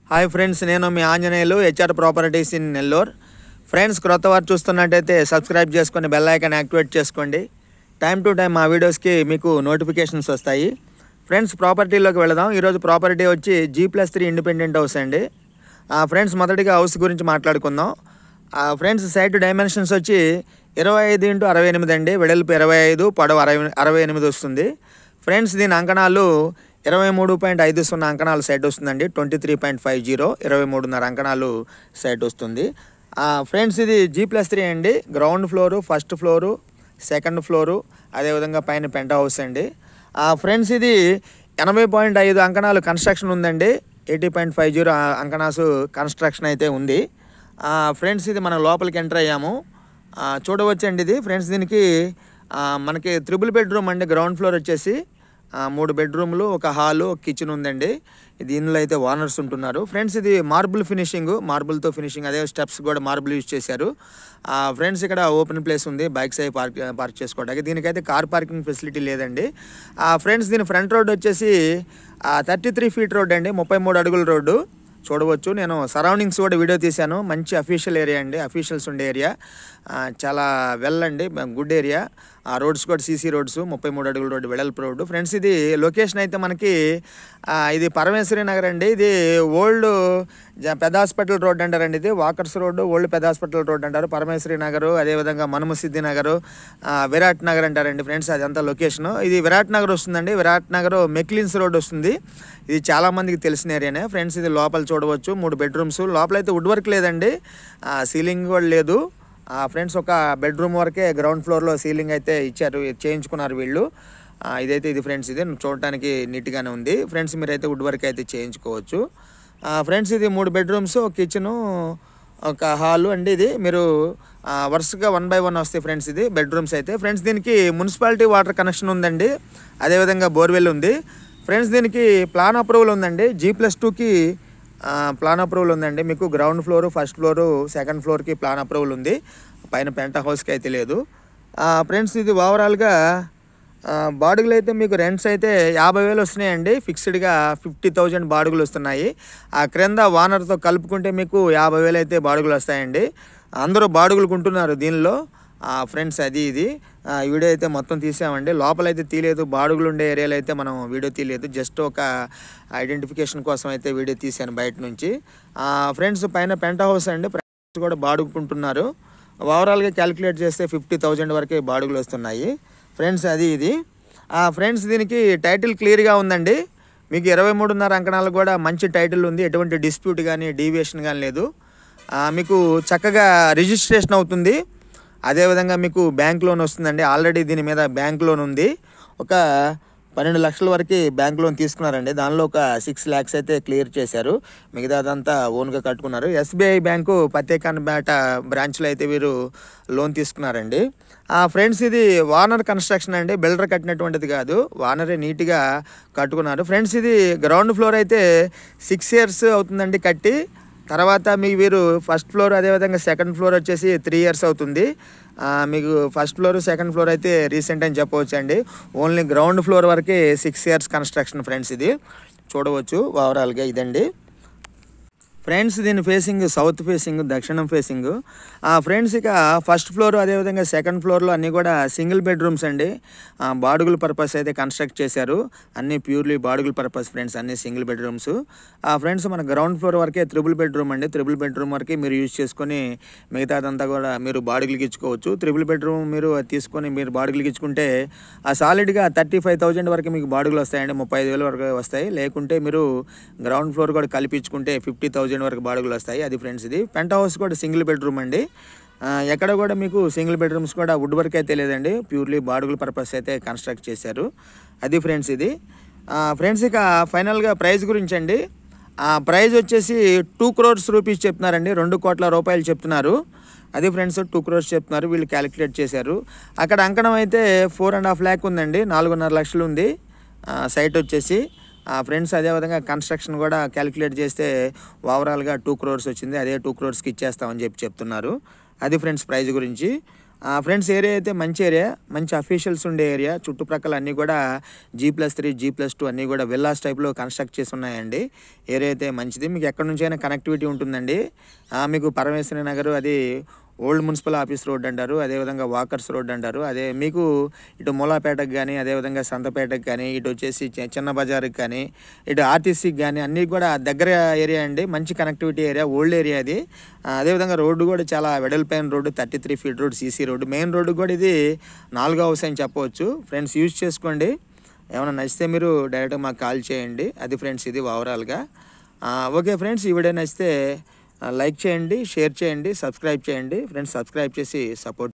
hi friends నేను మీ Anjaneyulu HR properties in Nellore friends క్రొత్త వారు చూస్తున్నట్టయితే సబ్స్క్రైబ్ చేసుకొని బెల్ ఐకాన్ యాక్టివేట్ చేసుకోండి టైం టు టైం మా వీడియోస్కి మీకు నోటిఫికేషన్స్ వస్తాయి ఫ్రెండ్స్ ప్రాపర్టీలోకి వెళదాం ఈరోజు ప్రాపర్టీ వచ్చి G plus three independent house అండి ఆ, ఫ్రెండ్స్ మొదటిగా హౌస్ గురించి మాట్లాడుకుందాం ఆ, ఫ్రెండ్స్ సైట్ డైమెన్షన్స్ వచ్చి ఇరవై ఐదు ఇంటూ అరవై ఎనిమిది అండి వెడల్పు ఇరవై ఐదు పొడవు అరవై అరవై ఎనిమిది వస్తుంది ఫ్రెండ్స్ దీని అంకణాలు ఇరవై మూడు పాయింట్ ఐదు సున్నా అంకణాలు సైట్ వస్తుందండి twenty three point five zero ఇరవై మూడున్నర అంకణాలు సైట్ వస్తుంది ఆ, ఫ్రెండ్స్ ఇది జీ ప్లస్ త్రీ అండి ground floor first floor second floor అదేవిధంగా పైన పెంట్ హౌస్ అండి ఆ, ఫ్రెండ్స్ ఇది ఎనభై పాయింట్ ఐదు అంకణాలు కన్స్ట్రక్షన్ ఉందండి ఎయిటీ పాయింట్ ఫైవ్ జీరో అంకణాసు కన్స్ట్రక్షన్ అయితే ఉంది ఆ, ఫ్రెండ్స్ ఇది మనం లోపలికి ఎంటర్ అయ్యాము ఆ, చూడవచ్చండి ఇది ఫ్రెండ్స్ దీనికి ఆ, మనకి త్రిబుల్ బెడ్రూమ్ అండి గ్రౌండ్ ఫ్లోర్ వచ్చేసి ఆ, మూడు బెడ్రూమ్లు ఒక హాలు ఒక కిచెన్ ఉందండి దీనిలో అయితే ఓనర్స్ ఉంటున్నారు ఫ్రెండ్స్ ఇది మార్బుల్ ఫినిషింగ్ మార్బుల్తో ఫినిషింగ్ అదే స్టెప్స్ కూడా మార్బుల్ యూజ్ చేశారు ఆ, ఫ్రెండ్స్ ఇక్కడ ఓపెన్ ప్లేస్ ఉంది బైక్స్ అవి పార్క్ పార్క్ చేసుకోవడానికి దీనికైతే కార్ పార్కింగ్ ఫెసిలిటీ లేదండి ఆ, ఫ్రెండ్స్ దీని ఫ్రంట్ రోడ్ వచ్చేసి థర్టీ త్రీ ఫీట్ రోడ్ అండి ముప్పై మూడు అడుగుల రోడ్డు చూడవచ్చు నేను సరౌండింగ్స్ కూడా వీడియో తీశాను మంచి అఫీషియల్ ఏరియా అండి అఫీషియల్స్ ఉండే ఏరియా ఆ, చాలా వెల్ అండి గుడ్ ఏరియా ఆ రోడ్స్ కూడా సీసీ రోడ్స్ ముప్పై మూడు అడుగుల రోడ్డు వెడల్పు రోడ్డు ఫ్రెండ్స్ ఇది లొకేషన్ అయితే మనకి ఆ, ఇది పరమేశ్వరి నగర్ అండి ఇది ఓల్డ్ జ- పెద్ద హాస్పిటల్ రోడ్ అంటారండి ఇది వాకర్స్ రోడ్డు ఓల్డ్ పెద్ద హాస్పిటల్ రోడ్ అంటారు పరమేశ్వరి నగర్ అదేవిధంగా మనుమసిద్ధి నగర్ విరాట్ నగర్ అంటారండి ఫ్రెండ్స్ అదంతా లొకేషన్ ఇది విరాట్ నగర్ వస్తుందండి విరాట్ నగర్ మెక్లిన్స్ రోడ్ వస్తుంది ఇది చాలా మందికి తెలిసిన ఏరియానే ఫ్రెండ్స్ ఇది లోపల చూడవచ్చు మూడు బెడ్రూమ్స్ లోపల అయితే వుడ్ వర్క్ లేదండి సీలింగ్ కూడా లేదు ఆ, ఫ్రెండ్స్ ఒక బెడ్రూమ్ వరకే గ్రౌండ్ ఫ్లోర్లో సీలింగ్ అయితే ఇచ్చారు ఇది చేయించుకున్నారు వీళ్ళు ఆ, ఇదైతే ఇది ఫ్రెండ్స్ ఇది చూడటానికి నీట్గానే ఉంది ఫ్రెండ్స్ మీరైతే వుడ్ వర్క్ అయితే చేయించుకోవచ్చు ఆ, ఫ్రెండ్స్ ఇది మూడు బెడ్రూమ్స్ ఒక కిచెను ఒక హాలు అండి ఇది మీరు ఆ, వరుసగా వన్ బై వన్ వస్తాయి ఫ్రెండ్స్ ఇది బెడ్రూమ్స్ అయితే ఫ్రెండ్స్ దీనికి మున్సిపాలిటీ వాటర్ కనెక్షన్ ఉందండి అదేవిధంగా బోర్వెల్ ఉంది ఫ్రెండ్స్ దీనికి ప్లాన్ అప్రూవల్ ఉందండి జీ ప్లస్ టూకి ప్లాన్ అప్రూవల్ ఉందండి మీకు ground floor first floor second ఫ్లోర్కి ప్లాన్ అప్రూవల్ ఉంది పైన పెంట హౌస్కి అయితే లేదు ఫ్రెండ్స్ ఇది ఓవరాల్గా బాడుగులు అయితే మీకు రెంట్స్ అయితే యాభై వేలు వస్తున్నాయండి ఫిక్స్డ్గా ఫిఫ్టీ థౌజండ్ బాడుగులు వస్తున్నాయి ఆ క్రింద వానర్తో కలుపుకుంటే మీకు యాభై వేలు అయితే బాడుగులు వస్తాయండి అందరూ బాడుగులు కొంటున్నారు దీనిలో ఫ్రెండ్స్ అది ఇది ఆ, ఈ వీడియో అయితే మొత్తం తీసామండి లోపలైతే తీయలేదు బాడుగులు ఉండే ఏరియాలో అయితే మనం వీడియో తీయలేదు జస్ట్ ఒక ఐడెంటిఫికేషన్ కోసం అయితే వీడియో తీశాను బయట నుంచి ఫ్రెండ్స్ పైన పెంట్ హౌస్ అండి ఫ్రెండ్స్ కూడా బాడుగుకుంటున్నారు ఓవరాల్గా క్యాలిక్యులేట్ చేస్తే ఫిఫ్టీ థౌజండ్ వరకే బాడుగులు వస్తున్నాయి ఫ్రెండ్స్ అది ఇది ఫ్రెండ్స్ దీనికి టైటిల్ క్లియర్గా ఉందండి మీకు ఇరవై మూడున్నర అంకణాలు కూడా మంచి టైటిల్ ఉంది ఎటువంటి డిస్ప్యూట్ కానీ డీవియేషన్ కానీ లేదు ఆ, మీకు చక్కగా రిజిస్ట్రేషన్ అవుతుంది అదేవిధంగా మీకు బ్యాంక్ లోన్ వస్తుందండి ఆల్రెడీ దీని మీద బ్యాంక్ లోన్ ఉంది ఒక పన్నెండు లక్షల వరకు బ్యాంక్ లోన్ తీసుకున్నారండి దానిలో ఒక సిక్స్ ల్యాక్స్ అయితే క్లియర్ చేశారు మిగతాదంతా ఓన్గా కట్టుకున్నారు ఎస్బీఐ బ్యాంకు పత్తేకాన్పేట బ్రాంచ్లో అయితే వీరు లోన్ తీసుకున్నారండి ఆ ఫ్రెండ్స్ ఇది వానర్ కన్స్ట్రక్షన్ అండి బిల్డర్ కట్టినటువంటిది కాదు వానరే నీట్గా కట్టుకున్నారు ఫ్రెండ్స్ ఇది గ్రౌండ్ ఫ్లోర్ అయితే సిక్స్ ఇయర్స్ అవుతుందండి కట్టి తర్వాత మీ వీరు ఫస్ట్ ఫ్లోర్ అదేవిధంగా సెకండ్ ఫ్లోర్ వచ్చేసి త్రీ ఇయర్స్ అవుతుంది ఆ, మీకు ఫస్ట్ ఫ్లోర్ సెకండ్ ఫ్లోర్ అయితే రీసెంట్ అని చెప్పవచ్చు అండి ఓన్లీ గ్రౌండ్ ఫ్లోర్ వరకే సిక్స్ ఇయర్స్ కన్స్ట్రక్షన్ ఫ్రెండ్స్ ఇది చూడవచ్చు ఓవరాల్గా ఇదండి ఫ్రెండ్స్ దీని ఫేసింగ్ సౌత్ ఫేసింగ్ దక్షిణం ఫేసింగ్ ఆ ఫ్రెండ్స్ ఇక ఫస్ట్ ఫ్లోర్ అదేవిధంగా సెకండ్ ఫ్లోర్లో అన్నీ కూడా సింగిల్ బెడ్రూమ్స్ అండి ఆ, బాడుగుల పర్పస్ అయితే కన్స్ట్రక్ట్ చేశారు అన్నీ ప్యూర్లీ బాడుగుల పర్పస్ ఫ్రెండ్స్ అన్నీ సింగిల్ బెడ్రూమ్స్ ఆ ఫ్రెండ్స్ మన గ్రౌండ్ ఫ్లోర్ వరకే త్రిబుల్ బెడ్రూమ్ అండి త్రిబుల్ బెడ్రూమ్ వరకే మీరు యూజ్ చేసుకొని మిగతాదంతా కూడా మీరు బాడుగులకి ఇచ్చుకోవచ్చు త్రిబుల్ బెడ్రూమ్ మీరు అది తీసుకొని మీరు బాడుగులకి ఇచ్చుకుంటే ఆ సాలిడ్గా థర్టీ ఫైవ్ థౌజండ్ వరకు మీకు బాడుగులు వస్తాయండి ముప్పై ఐదు వేల వరకు వస్తాయి లేకుంటే మీరు గ్రౌండ్ ఫ్లోర్ కూడా కల్పించుకుంటే ఫిఫ్టీ థౌజండ్ వరకు బాడుగులు వస్తాయి అది ఫ్రెండ్స్ ఇది పెంట్ హౌస్ కూడా సింగిల్ బెడ్రూమ్ అండి ఆ, ఎక్కడ కూడా మీకు సింగిల్ బెడ్రూమ్స్ కూడా వుడ్ వర్క్ అయితే లేదండి ప్యూర్లీ బాడుగుల పర్పస్ అయితే కన్స్ట్రక్ట్ చేశారు అది ఫ్రెండ్స్ ఇది ఫ్రెండ్స్ ఇక ఫైనల్గా ప్రైస్ గురించి అండి ఆ ప్రైస్ వచ్చేసి టూ క్రోర్స్ రూపీస్ చెప్తున్నారండి రెండు కోట్ల రూపాయలు చెప్తున్నారు అది ఫ్రెండ్స్ టూ క్రోర్స్ చెప్తున్నారు వీళ్ళు క్యాలిక్యులేట్ చేశారు అక్కడ అంకణం అయితే ఫోర్ అండ్ హాఫ్ ల్యాక్ ఉందండి నాలుగున్నర లక్షలు ఉంది ఆ, సైట్ వచ్చేసి ఆ, ఫ్రెండ్స్ అదేవిధంగా కన్స్ట్రక్షన్ కూడా క్యాలిక్యులేట్ చేస్తే ఓవరాల్గా టూ క్రోర్స్ వచ్చింది అదే టూ క్రోర్స్కి ఇచ్చేస్తామని చెప్పి చెప్తున్నారు అది ఫ్రెండ్స్ ప్రైస్ గురించి ఫ్రెండ్స్ ఏరియా అయితే మంచి ఏరియా మంచి అఫీషియల్స్ ఉండే ఏరియా చుట్టుప్రక్కల అన్నీ కూడా G plus three G plus two అన్నీ కూడా విల్లాస్ టైప్లో కన్స్ట్రక్ట్ చేసి ఉన్నాయండి ఏరియా అయితే మంచిది మీకు ఎక్కడి నుంచైనా కనెక్టివిటీ ఉంటుందండి ఆ, మీకు పరమేశ్వరి నగర్ అది ఓల్డ్ మున్సిపల్ ఆఫీస్ రోడ్ అంటారు అదేవిధంగా వాకర్స్ రోడ్ అంటారు అదే మీకు ఇటు మూలాపేటకు కానీ అదేవిధంగా సంతపేటకు కానీ ఇటు వచ్చేసి చి- చిన్న బజార్కి కానీ ఇటు ఆర్టీసీకి కానీ అన్నీ కూడా దగ్గర ఏరియా అండి మంచి కనెక్టివిటీ ఏరియా ఓల్డ్ ఏరియా అది ఆ, అదేవిధంగా రోడ్డు కూడా చాలా వెడల్పైన road thirty three feet road CC road main road కూడా ఇది నాలుగో హౌస్ అని చెప్పవచ్చు ఫ్రెండ్స్ యూజ్ చేసుకోండి ఏమైనా నచ్చితే మీరు డైరెక్ట్గా మాకు కాల్ చేయండి అది ఫ్రెండ్స్ ఇది ఓవరాల్గా ఆ, ఓకే ఫ్రెండ్స్ ఈ వీడియో నచ్చితే ఆ, లైక్ చేయండి షేర్ చేయండి సబ్స్క్రైబ్ చేయండి ఫ్రెండ్స్ సబ్స్క్రైబ్ చేసి సపోర్ట్